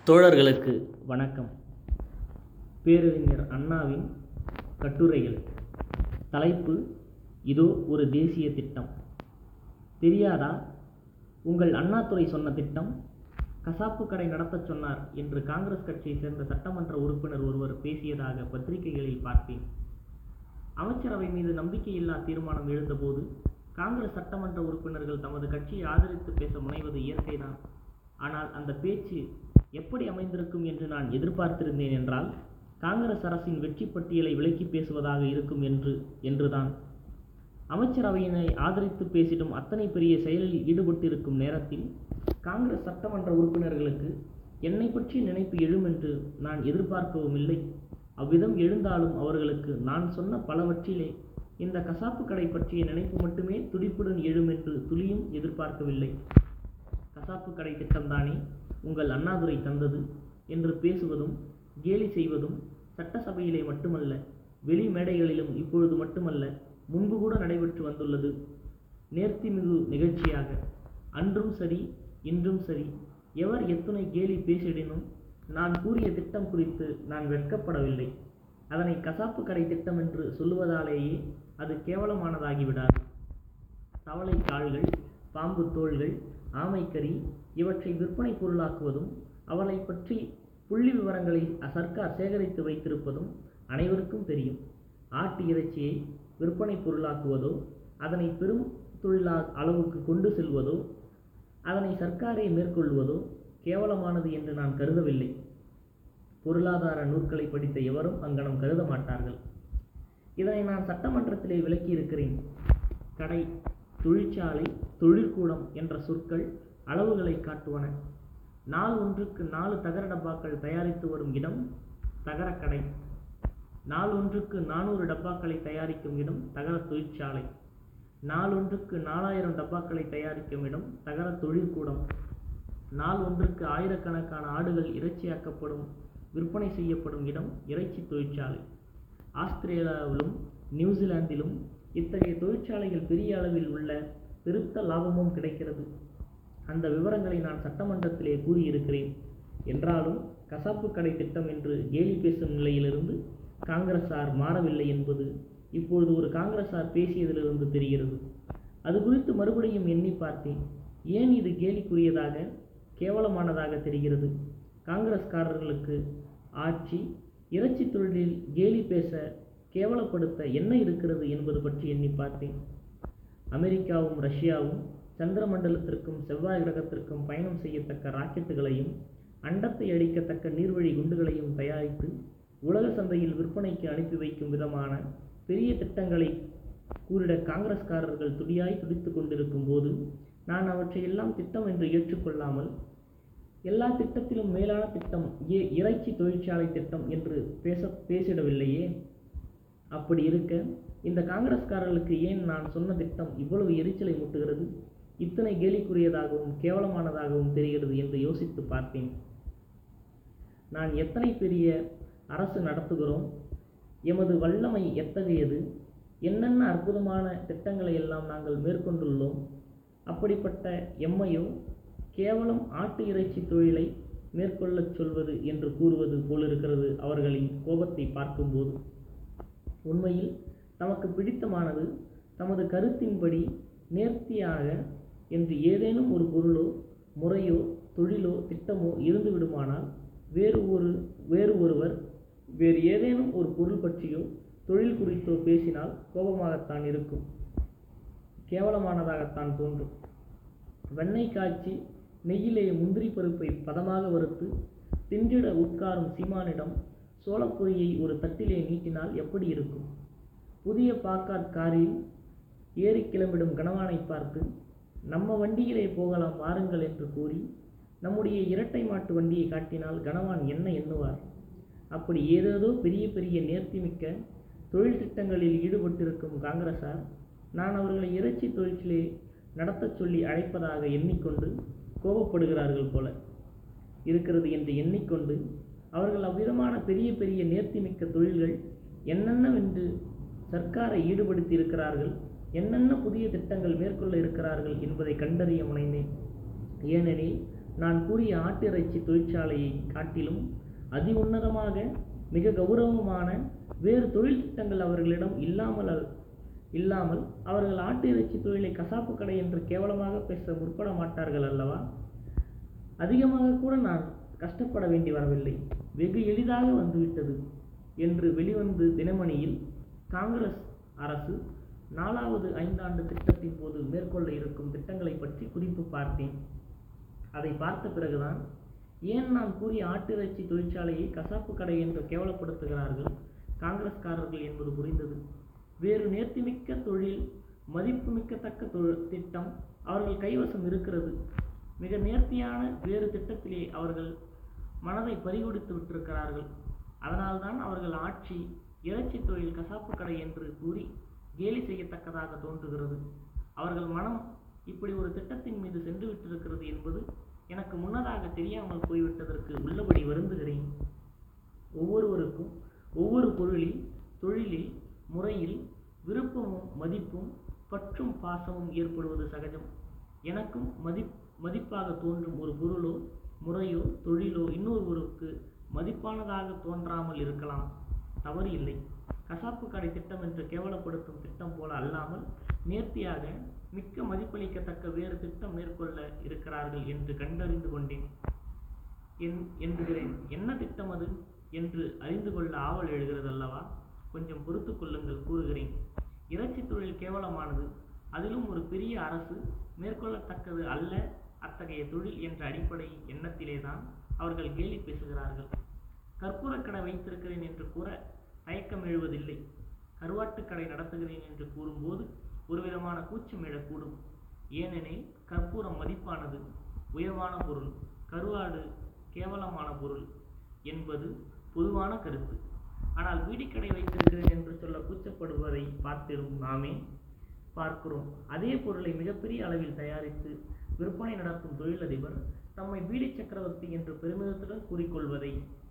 தோழர்களுக்கு வணக்கம் பேரறிஞர் அண்ணாவின் கட்டுரைகள் தலைப்பு இதோ ஒரு தேசிய திட்டம் தெரியாதா உங்கள் அண்ணாதுரை சொன்ன திட்டம் கசாப்பு கடை நடத்தச் சொன்னார் என்று காங்கிரஸ் கட்சியைச் சேர்ந்த சட்டமன்ற உறுப்பினர் ஒருவர் பேசியதாக பத்திரிகைகளில் பார்த்தேன் அமைச்சரவை மீது நம்பிக்கையில்லா தீர்மானம் எழுந்தபோது காங்கிரஸ் சட்டமன்ற உறுப்பினர்கள் தமது கட்சியை ஆதரித்து பேச முனைவது இயற்கைதான் ஆனால் அந்த பேச்சு எப்படி அமைந்திருக்கும் என்று நான் எதிர்பார்த்திருந்தேன் என்றால் காங்கிரஸ் அரசின் வெற்றி பட்டியலை விலக்கி பேசுவதாக இருக்கும் என்று என்றுதான் அமைச்சரவையினை ஆதரித்து பேசிடும் அத்தனை பெரிய செயலில் ஈடுபட்டிருக்கும் நேரத்தில் காங்கிரஸ் சட்டமன்ற உறுப்பினர்களுக்கு என்னை பற்றி நினைப்பு எழும் என்று நான் எதிர்பார்க்கவும் இல்லை அவ்விதம் எழுந்தாலும் அவர்களுக்கு நான் சொன்ன பலவற்றிலே இந்த கசாப்பு கடை பற்றிய நினைப்பு மட்டுமே துடிப்புடன் எழும் என்று துளியும் எதிர்பார்க்கவில்லை கசாப்பு கடை திட்டம்தானே உங்கள் அண்ணாதுரை தந்தது என்று பேசுவதும் கேலி செய்வதும் சட்டசபையிலே மட்டுமல்ல வெளி மேடைகளிலும் இப்பொழுது மட்டுமல்ல முன்பு கூட நடைபெற்று வந்துள்ளது நேர்த்திமிகு நிகழ்ச்சியாக அன்றும் சரி இன்றும் சரி எவர் எத்துணை கேலி பேசிடினும் நான் கூறிய திட்டம் குறித்து நான் வெட்கப்படவில்லை அதனை கசாப்பு கடை திட்டம் என்று சொல்லுவதாலேயே அது கேவலமானதாகிவிடாது தவளை கால்கள் பாம்பு தோள்கள் ஆமைக்கறி இவற்றை விற்பனை பொருளாக்குவதும் அவளை பற்றி புள்ளி விவரங்களை சர்க்கார் சேகரித்து வைத்திருப்பதும் அனைவருக்கும் தெரியும் ஆட்டு இறைச்சியை விற்பனை பொருளாக்குவதோ அதனை பெரும் தொழிலா அளவுக்கு கொண்டு செல்வதோ அதனை சர்க்காரே மேற்கொள்வதோ கேவலமானது என்று நான் கருதவில்லை பொருளாதார நூற்களை படித்த எவரும் அங்கனம் கருத மாட்டார்கள் இதனை நான் சட்டமன்றத்திலே விளக்கியிருக்கிறேன் கடை தொழிற்சாலை தொழிற்கூடம் என்ற சொற்கள் அளவுகளை காட்டுவன நாள் ஒன்றுக்கு நாலு தகர டப்பாக்கள் தயாரித்து வரும் இடம் தகரக்கடை நாள் ஒன்றுக்கு நானூறு டப்பாக்களை தயாரிக்கும் இடம் தகர தொழிற்சாலை நாள் ஒன்றுக்கு நாலாயிரம் டப்பாக்களை தயாரிக்கும் இடம் தகர தொழிற்கூடம் நாள் ஒன்றுக்கு ஆயிரக்கணக்கான ஆடுகள் இறைச்சியாக்கப்படும் விற்பனை செய்யப்படும் இடம் இறைச்சி தொழிற்சாலை ஆஸ்திரேலியாவிலும் நியூசிலாந்திலும் இத்தகைய தொழிற்சாலைகள் பெரிய அளவில் உள்ள பெருத்த லாபமும் கிடைக்கிறது அந்த விவரங்களை நான் சட்டமன்றத்திலே கூறியிருக்கிறேன் என்றாலும் கசாப்பு கடை திட்டம் என்று கேலி பேசும் நிலையிலிருந்து காங்கிரசார் மாறவில்லை என்பது இப்பொழுது ஒரு காங்கிரசார் பேசியதிலிருந்து தெரிகிறது அது குறித்து மறுபடியும் எண்ணி பார்த்தேன் ஏன் இது கேலிக்குரியதாக கேவலமானதாக தெரிகிறது காங்கிரஸ்காரர்களுக்கு ஆட்சி இறைச்சி தொழிலில் கேலி பேச கேவலப்படுத்த என்ன இருக்கிறது என்பது பற்றி எண்ணி பார்த்தேன் அமெரிக்காவும் ரஷ்யாவும் சந்திர மண்டலத்திற்கும் செவ்வாய் கிரகத்திற்கும் பயணம் செய்யத்தக்க ராக்கெட்டுகளையும் அண்டத்தை அடிக்கத்தக்க நீர்வழி குண்டுகளையும் தயாரித்து உலக சந்தையில் விற்பனைக்கு அனுப்பி வைக்கும் விதமான பெரிய திட்டங்களை கூறிட காங்கிரஸ்காரர்கள் துடியாய் துடித்து கொண்டிருக்கும் போது நான் அவற்றையெல்லாம் திட்டம் என்று ஏற்றுக்கொள்ளாமல் எல்லா திட்டத்திலும் மேலான திட்டம் ஏ இறைச்சி தொழிற்சாலை திட்டம் என்று பேச பேசிடவில்லையே அப்படி இருக்க இந்த காங்கிரஸ்காரர்களுக்கு ஏன் நான் சொன்ன திட்டம் இவ்வளவு எரிச்சலை மூட்டுகிறது இத்தனை கேலிக்குரியதாகவும் கேவலமானதாகவும் தெரிகிறது என்று யோசித்து பார்த்தேன் நான் எத்தனை பெரிய அரசு நடத்துகிறோம் எமது வல்லமை எத்தகையது என்னென்ன அற்புதமான திட்டங்களை எல்லாம் நாங்கள் மேற்கொண்டுள்ளோம் அப்படிப்பட்ட எம்மையோ கேவலம் ஆட்டு இறைச்சி தொழிலை மேற்கொள்ளச் சொல்வது என்று கூறுவது போலிருக்கிறது அவர்களின் கோபத்தை பார்க்கும்போது உண்மையில் தமக்கு பிடித்தமானது தமது கருத்தின்படி நேர்த்தியாக என்று ஏதேனும் ஒரு பொருளோ முறையோ தொழிலோ திட்டமோ இருந்து விடுமானால் வேறு ஒரு வேறு ஒருவர் வேறு ஏதேனும் ஒரு பொருள் பற்றியோ தொழில் குறித்தோ பேசினால் கோபமாகத்தான் இருக்கும் கேவலமானதாகத்தான் தோன்றும் வெண்ணெய் காய்ச்சி நெய்யிலே முந்திரி பருப்பை பதமாக வறுத்து தின்றிட உட்காரும் சீமானிடம் சோளப்பொரியை ஒரு தட்டிலே நீட்டினால் எப்படி இருக்கும் புதிய பாக்கார் காரில் ஏறி கிளம்பிடும் கணவானை பார்த்து நம்ம வண்டியிலே போகலாம் வாருங்கள் என்று கூறி நம்முடைய இரட்டை மாட்டு வண்டியை காட்டினால் கணவான் என்ன எண்ணுவார் அப்படி ஏதேதோ பெரிய பெரிய நேர்த்திமிக்க தொழில் திட்டங்களில் ஈடுபட்டிருக்கும் காங்கிரசார் நான் அவர்களை இறைச்சி தொழிற்சிலே நடத்தச் சொல்லி அழைப்பதாக எண்ணிக்கொண்டு கோபப்படுகிறார்கள் போல இருக்கிறது என்று எண்ணிக்கொண்டு அவர்கள் அவ்விதமான பெரிய பெரிய நேர்த்திமிக்க தொழில்கள் என்னென்னவென்று சர்க்காரை ஈடுபடுத்தி இருக்கிறார்கள் என்னென்ன புதிய திட்டங்கள் மேற்கொள்ள இருக்கிறார்கள் என்பதை கண்டறிய முனைந்தேன் ஏனெனில் நான் கூறிய ஆட்டிறைச்சி தொழிற்சாலையை காட்டிலும் அதி உன்னதமாக மிக கௌரவமான வேறு தொழில் திட்டங்கள் அவர்களிடம் இல்லாமல் அல்- இல்லாமல் அவர்கள் ஆட்டு இறைச்சி தொழிலை கசாப்பு கடை என்று கேவலமாக பேச முற்பட மாட்டார்கள் அல்லவா அதிகமாக கூட நான் கஷ்டப்பட வேண்டி வரவில்லை வெகு எளிதாக வந்துவிட்டது என்று வெளிவந்து தினமணியில் காங்கிரஸ் அரசு நாலாவது ஐந்தாண்டு திட்டத்தின் போது மேற்கொள்ள இருக்கும் திட்டங்களை பற்றி குறிப்பு பார்த்தேன் அதை பார்த்த பிறகுதான் ஏன் நான் கூறிய ஆட்டிறைச்சி தொழிற்சாலையை கசாப்பு கடை என்று கேவலப்படுத்துகிறார்கள் காங்கிரஸ்காரர்கள் என்பது புரிந்தது வேறு நேர்த்திமிக்க தொழில் மதிப்புமிக்கத்தக்க தொழில் திட்டம் அவர்கள் கைவசம் இருக்கிறது மிக நேர்த்தியான வேறு திட்டத்திலே அவர்கள் மனதை பறிகொடுத்து விட்டிருக்கிறார்கள் அதனால்தான் அவர்கள் ஆட்சி இறைச்சி தொழில் கசாப்பு கடை என்று கூறி கேலி செய்யத்தக்கதாக தோன்றுகிறது அவர்கள் மனம் இப்படி ஒரு திட்டத்தின் மீது சென்று விட்டிருக்கிறது என்பது எனக்கு முன்னதாக தெரியாமல் போய்விட்டதற்கு உள்ளபடி வருந்துகிறேன் ஒவ்வொருவருக்கும் ஒவ்வொரு பொருளில் தொழிலில் முறையில் விருப்பமும் மதிப்பும் பற்றும் பாசமும் ஏற்படுவது சகஜம் எனக்கும் மதிப் மதிப்பாக தோன்றும் ஒரு பொருளோ முறையோ தொழிலோ இன்னொருவருக்கு மதிப்பானதாக தோன்றாமல் இருக்கலாம் தவறு இல்லை கசாப்பு கடை திட்டம் என்று கேவலப்படுத்தும் திட்டம் போல அல்லாமல் நேர்த்தியாக மிக்க மதிப்பளிக்கத்தக்க வேறு திட்டம் மேற்கொள்ள இருக்கிறார்கள் என்று கண்டறிந்து கொண்டேன் என் என்கிறேன் என்ன திட்டம் அது என்று அறிந்து கொள்ள ஆவல் எழுகிறது அல்லவா கொஞ்சம் பொறுத்து கொள்ளுங்கள் கூறுகிறேன் இறைச்சி தொழில் கேவலமானது அதிலும் ஒரு பெரிய அரசு மேற்கொள்ளத்தக்கது அல்ல அத்தகைய தொழில் என்ற அடிப்படை எண்ணத்திலேதான் அவர்கள் கேலி பேசுகிறார்கள் கற்பூரக் கடை வைத்திருக்கிறேன் என்று கூற தயக்கம் எழுவதில்லை கருவாட்டுக் கடை நடத்துகிறேன் என்று கூறும்போது ஒரு விதமான கூச்சம் எழக்கூடும் ஏனெனில் கற்பூரம் மதிப்பானது உயர்வான பொருள் கருவாடு கேவலமான பொருள் என்பது பொதுவான கருத்து ஆனால் பீடிக்கடை வைத்திருக்கிறேன் என்று சொல்ல கூச்சப்படுவதை பார்த்திரும் நாமே பார்க்கிறோம் அதே பொருளை மிகப்பெரிய அளவில் தயாரித்து விற்பனை நடத்தும் தொழிலதிபர் தம்மை பீடி சக்கரவர்த்தி என்று பெருமிதத்துடன் கூறிக்கொள்வதை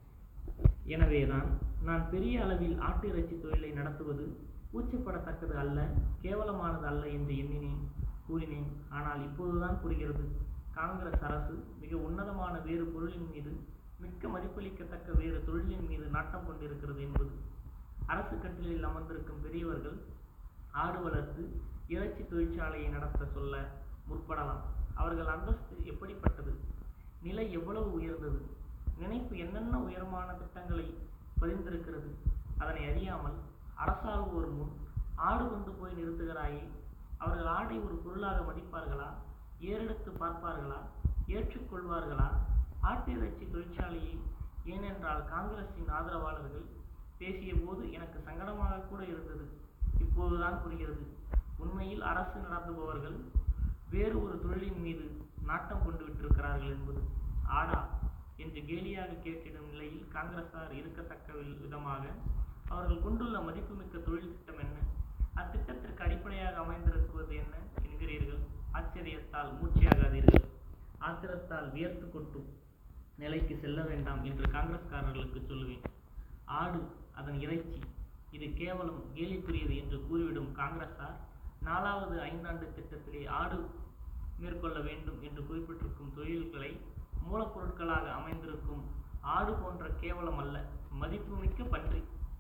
எனவேதான் நான் பெரிய அளவில் ஆட்டு இறைச்சி தொழிலை நடத்துவது கூச்சப்படத்தக்கது அல்ல கேவலமானது அல்ல என்று எண்ணினேன் கூறினேன் ஆனால் இப்போதுதான் புரிகிறது காங்கிரஸ் அரசு மிக உன்னதமான வேறு பொருளின் மீது மிக்க மதிப்பளிக்கத்தக்க வேறு தொழிலின் மீது நாட்டம் கொண்டிருக்கிறது என்பது அரசு கட்டிலில் அமர்ந்திருக்கும் பெரியவர்கள் ஆடு வளர்த்து இறைச்சி தொழிற்சாலையை நடத்த சொல்ல முற்படலாம் அவர்கள் அந்தஸ்து எப்படிப்பட்டது நிலை எவ்வளவு உயர்ந்தது நினைப்பு என்னென்ன உயரமான திட்டங்களை பதிந்திருக்கிறது அதனை அறியாமல் அரசாள்வோர் முன் ஆடு கொண்டு போய் நிறுத்துகிறாயே அவர்கள் ஆடை ஒரு பொருளாக மதிப்பார்களா ஏறெடுத்து பார்ப்பார்களா ஏற்றுக்கொள்வார்களா ஆட்டு இறைச்சி தொழிற்சாலையை ஏனென்றால் காங்கிரசின் ஆதரவாளர்கள் பேசிய போது எனக்கு சங்கடமாக கூட இருந்தது இப்போதுதான் புரிகிறது உண்மையில் அரசு நடத்துபவர்கள் வேறு ஒரு தொழிலின் மீது நாட்டம் கொண்டு விட்டிருக்கிறார்கள் என்பது ஆடா என்று கேலியாக கேட்டிடும் நிலையில் காங்கிரசார் இருக்கத்தக்க வி- விதமாக அவர்கள் கொண்டுள்ள மதிப்புமிக்க தொழில் திட்டம் என்ன அத்திட்டத்திற்கு அடிப்படையாக அமைந்திருப்பது என்ன என்கிறீர்கள் ஆச்சரியத்தால் மூச்சையாகாதீர்கள் ஆத்திரத்தால் வியர்த்து கொட்டும் நிலைக்கு செல்ல வேண்டாம் என்று காங்கிரஸ்காரர்களுக்கு சொல்லுவேன் ஆடு அதன் இறைச்சி இது கேவலம் கேலிக்குரியது என்று கூறிவிடும் காங்கிரசார் நாலாவது ஐந்தாண்டு திட்டத்திலே ஆடு மேற்கொள்ள வேண்டும் என்று குறிப்பிட்டிருக்கும் தொழில்களை மூலப்பொருட்களாக அமைந்திருக்கும் ஆடு போன்ற கேவலம் அல்ல மதிப்புமிக்க பன்றி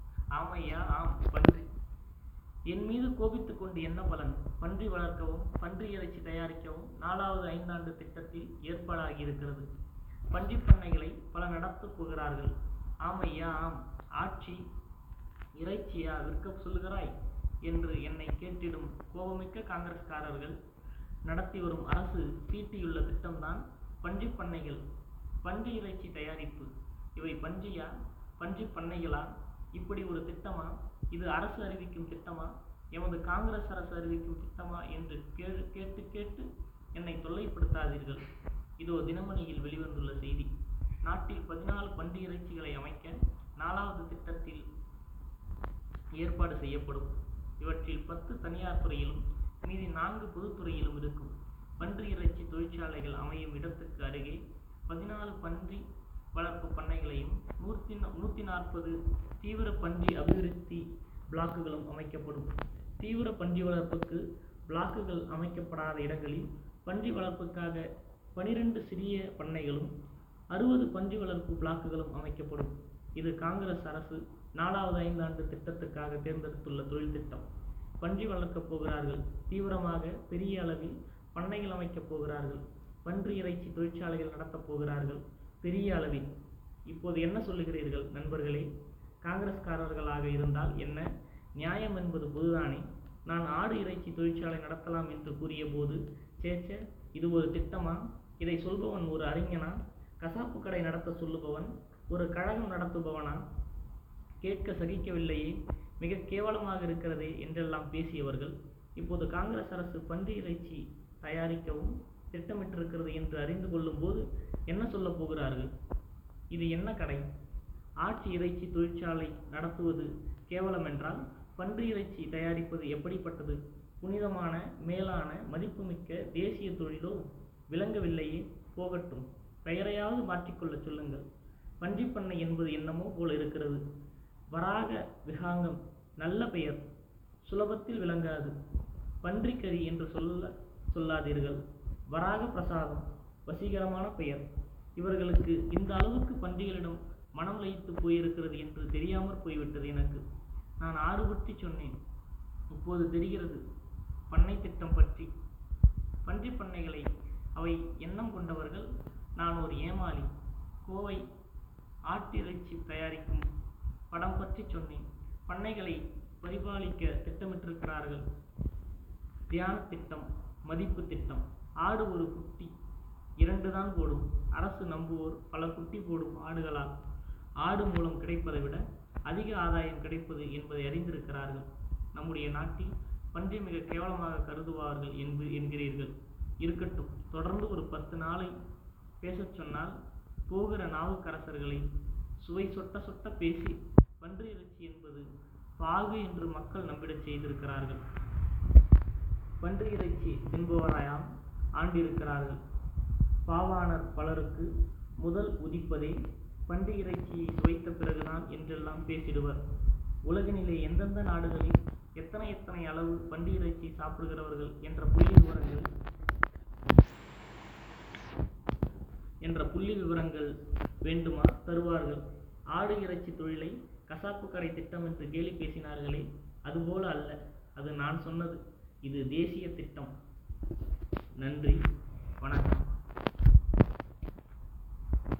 ஆமையா ஆம் பன்றி என் மீது கோபித்துக் கொண்டு என்ன பலன் பன்றி வளர்க்கவும் பன்றி இறைச்சி தயாரிக்கவும் நாலாவது ஐந்தாண்டு திட்டத்தில் ஏற்பாடாகி இருக்கிறது பன்றி பண்ணைகளை பல நடத்தப் போகிறார்கள் ஆமையா ஆம் ஆட்சி இறைச்சியா விற்க சொல்லுகிறாய் என்று என்னை கேட்டிடும் கோபமிக்க காங்கிரஸ்காரர்கள் நடத்தி வரும் அரசு தீட்டியுள்ள திட்டம்தான் பன்றி பண்ணைகள் பன்றி இறைச்சி தயாரிப்பு இவை பன்றியா பன்றி பண்ணைகளா இப்படி ஒரு திட்டமா இது அரசு அறிவிக்கும் திட்டமா எமது காங்கிரஸ் அரசு அறிவிக்கும் திட்டமா என்று கேடு கேட்டு கேட்டு என்னை தொல்லைப்படுத்தாதீர்கள் இதோ தினமணியில் வெளிவந்துள்ள செய்தி நாட்டில் பதினாலு பன்றி இறைச்சிகளை அமைக்க நாலாவது திட்டத்தில் ஏற்பாடு செய்யப்படும் இவற்றில் பத்து தனியார் துறையிலும் மீதி நான்கு பொதுத்துறையிலும் இருக்கும் பன்றி இறைச்சி தொழிற்சாலைகள் அமையும் இடத்துக்கு அருகே பதினாலு பன்றி வளர்ப்பு பண்ணைகளையும் நூற்றி நூற்றி நாற்பது தீவிர பன்றி அபிவிருத்தி பிளாக்குகளும் அமைக்கப்படும் தீவிர பன்றி வளர்ப்புக்கு பிளாக்குகள் அமைக்கப்படாத இடங்களில் பன்றி வளர்ப்புக்காக பனிரெண்டு சிறிய பண்ணைகளும் அறுபது பன்றி வளர்ப்பு பிளாக்குகளும் அமைக்கப்படும் இது காங்கிரஸ் அரசு நாலாவது ஐந்தாண்டு திட்டத்துக்காக தேர்ந்தெடுத்துள்ள தொழில் திட்டம் பன்றி வளர்க்கப் போகிறார்கள் தீவிரமாக பெரிய அளவில் பண்ணைகள் அமைக்கப் போகிறார்கள் பன்றி இறைச்சி தொழிற்சாலைகள் நடத்தப் போகிறார்கள் பெரிய அளவில் இப்போது என்ன சொல்லுகிறீர்கள் நண்பர்களே காங்கிரஸ்காரர்களாக இருந்தால் என்ன நியாயம் என்பது பொதுதானே நான் ஆடு இறைச்சி தொழிற்சாலை நடத்தலாம் என்று கூறியபோது சேச்ச இது ஒரு திட்டமா இதை சொல்பவன் ஒரு அறிஞனா கசாப்பு கடை நடத்த சொல்லுபவன் ஒரு கழகம் நடத்துபவனா கேட்க சகிக்கவில்லையே மிக கேவலமாக இருக்கிறதே என்றெல்லாம் பேசியவர்கள் இப்போது காங்கிரஸ் அரசு பன்றி இறைச்சி தயாரிக்கவும் திட்டமிட்டிருக்கிறது என்று அறிந்து கொள்ளும்போது என்ன சொல்லப் போகிறார்கள் இது என்ன கடை ஆட்சி இறைச்சி தொழிற்சாலை நடத்துவது கேவலம் என்றால் பன்றி இறைச்சி தயாரிப்பது எப்படிப்பட்டது புனிதமான மேலான மதிப்புமிக்க தேசிய தொழிலோ விளங்கவில்லையே போகட்டும் பெயரையாவது மாற்றிக்கொள்ளச் சொல்லுங்கள் பன்றிப் பண்ணை என்பது என்னமோ போல இருக்கிறது வராக விகாங்கம் நல்ல பெயர் சுலபத்தில் விளங்காது பன்றிக்கறி என்று சொல்ல சொல்லாதீர்கள் வராக பிரசாதம் வசீகரமான பெயர் இவர்களுக்கு இந்த அளவுக்கு பன்றிகளிடம் மனம் லயித்து போயிருக்கிறது என்று தெரியாமற் போய்விட்டது எனக்கு நான் ஆறு பற்றி சொன்னேன் இப்போது தெரிகிறது பண்ணை திட்டம் பற்றி பன்றி பண்ணைகளை அவை எண்ணம் கொண்டவர்கள் நான் ஒரு ஏமாளி கோவை ஆட்டிறைச்சி தயாரிக்கும் படம் பற்றி சொன்னேன் பண்ணைகளை பரிபாலிக்க திட்டமிட்டிருக்கிறார்கள் தியான திட்டம் மதிப்பு திட்டம் ஆடு ஒரு குட்டி இரண்டு தான் போடும் அரசு நம்புவோர் பல குட்டி போடும் ஆடுகளால் ஆடு மூலம் கிடைப்பதை விட அதிக ஆதாயம் கிடைப்பது என்பதை அறிந்திருக்கிறார்கள் நம்முடைய நாட்டில் பன்றி மிக கேவலமாக கருதுவார்கள் என்பு என்கிறீர்கள் இருக்கட்டும் தொடர்ந்து ஒரு பத்து நாளை பேசச் சொன்னால் போகிற நாவுக்கரசர்களை சுவை சொட்ட சொட்ட பேசி பன்றி இறைச்சி என்பது பாகு என்று மக்கள் நம்பிடச் செய்திருக்கிறார்கள் பன்றி இறைச்சி தின்பவராயாம் ஆண்டிருக்கிறார்கள் பாவாணர் பலருக்கு முதல் உதிப்பதே பன்றி இறைச்சியை சுவைத்த பிறகுதான் என்றெல்லாம் பேசிடுவர் உலகினிலே எந்தெந்த நாடுகளில் எத்தனை எத்தனை அளவு பன்றி இறைச்சி சாப்பிடுகிறவர்கள் என்ற புள்ளி விவரங்கள் என்ற புள்ளி விவரங்கள் வேண்டுமா தருவார்கள் ஆடு இறைச்சி தொழிலை கசாப்பு கடை திட்டம் என்று கேலி பேசினார்களே அதுபோல அல்ல அது நான் சொன்னது இது தேசிய திட்டம் நன்றி வணக்கம்